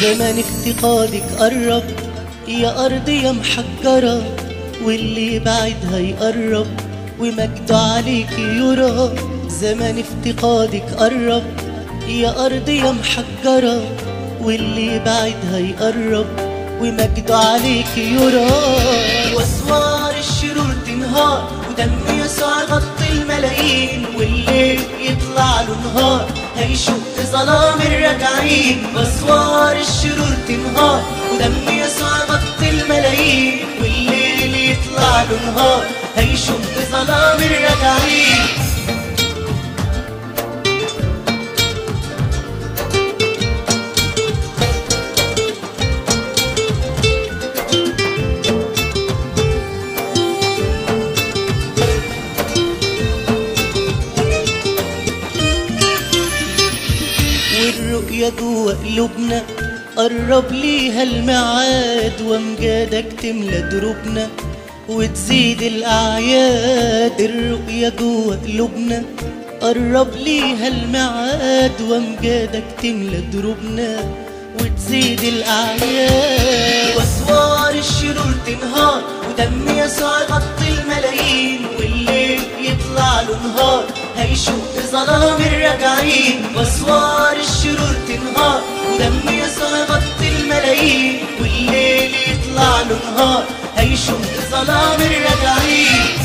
زمان افتقادك قرب يا أرض يا محجرة واللي بعدها يقرب ومجده عليك يرى زمان افتقادك قرب يا أرض يا محجرة واللي بعدها يقرب ومجده عليك يرى واسوار الشرور تنهار ودم يسوع يغطي الملايين والليل يطلع له نهار هيشق ظلام الراجعين واسوار الشرور تنهار ودم يسوع يغطي الملايين والليل يطلع له نهار هيشق ظلام الراجعين والرؤية جوا قلوبنا قرب ليها الميعاد وامجادك تملى دروبنا وتزيد الأعياد الرؤية جوا قلوبنا قرب ليها الميعاد وامجادك تملى دروبنا وتزيد الأعياد وأسوار الشرور تنهار ودم يسوع يغطي الملايين والليل يطلع له نهار هيشق ظلام الراجعين واسوار الشرور تنهار ودم يسوع يغطي الملايين والليل يطلع له نهار هيشق ظلام الراجعين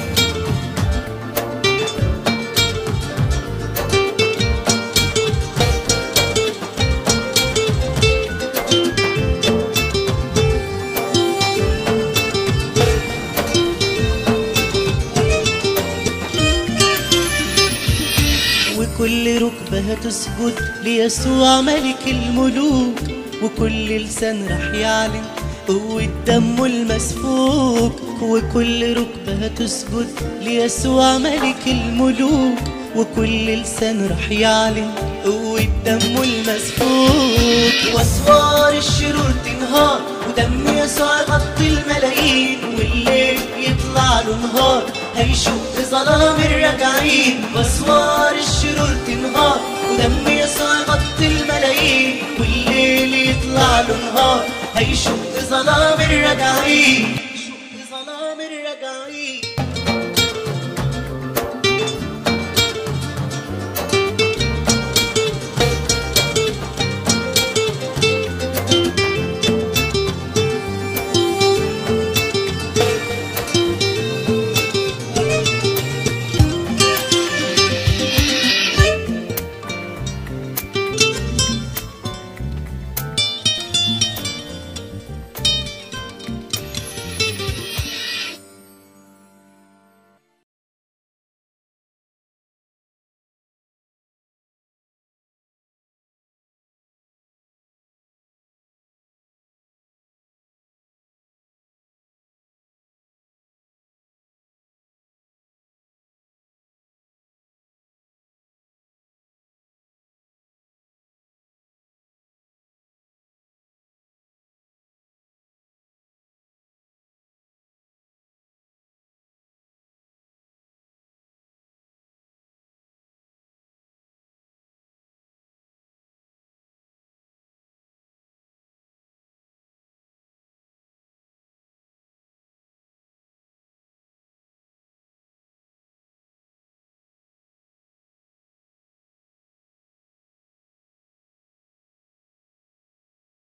وكل ركبة هتسجد ليسوع ملك الملوك وكل لسان رح يعلن قوة دمه المسفوك وكل ركبة هتسجد ليسوع ملك الملوك وكل لسان رح يعلن قوة دمه المسفوك واسوار الشرور تنهار ودم يسوع يغطي الملايين والليل يطلع له نهار هيشق ظلام الراجعين واسوار الشرور تنهار ودم يسوع يغطي الملايين والليل يطلع له نهار هيشق ظلام الراجعين